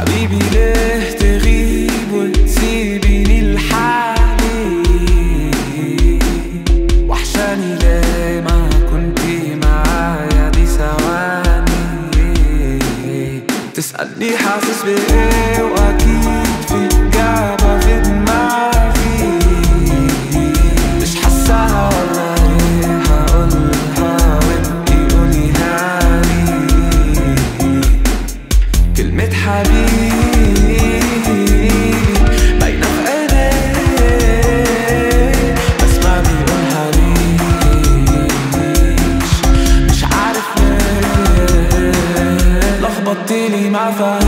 حبيبي ليه تغيب وتسيبيني لحالي وحشاني ليه ما كنتي معايا بثواني تسألني حاسس بإيه وأكيد في إجابة في دماغي مش حاساها ولا إيه هقولها وإنتي قوليها لي كلمة حبيبي باينة في عينيه بس ما بيقولها ليش مش عارف ليه لخبطتلي مع فهد